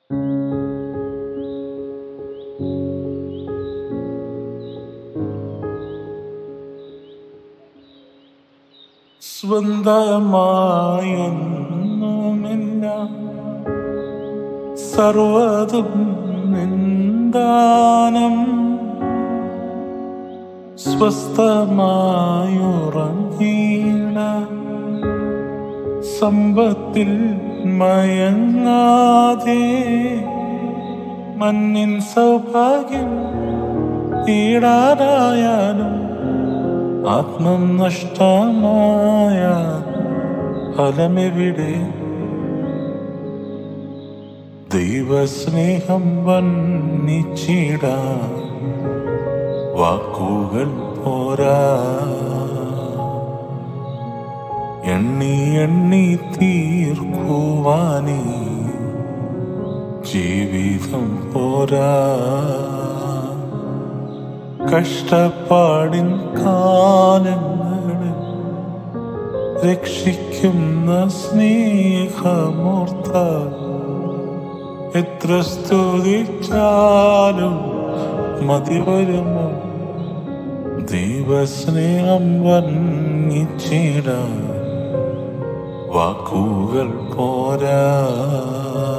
സ്വന്തമായൊന്നുമില്ല സർവതും നിന്ദാനം സ്വസ്ഥമായുറങ്ങീണ സമ്പത്തിൽ മയങ്ങാതെ മണ്ണിൻ സൗഭാഗ്യം തീടാനായാലും ആത്മം നഷ്ടമായ ഫലമെവിടെ ദൈവസ്നേഹം വന്നിച്ചിട വാക്കുകൾ പോരാ എണ്ണി എണ്ണി തീർക്കുവാനേ ജീവിതം പോരാ കഷ്ടപ്പാടിൻ കാലങ്ങളിൽ രക്ഷിക്കുന്ന സ്നേഹമൂർത്ത എത്ര സ്തുതിച്ചാലും മതി വരുമോ ദൈവസ്നേഹം വർണ്ണിച്ചിട വാക്കുകൾ പോരാ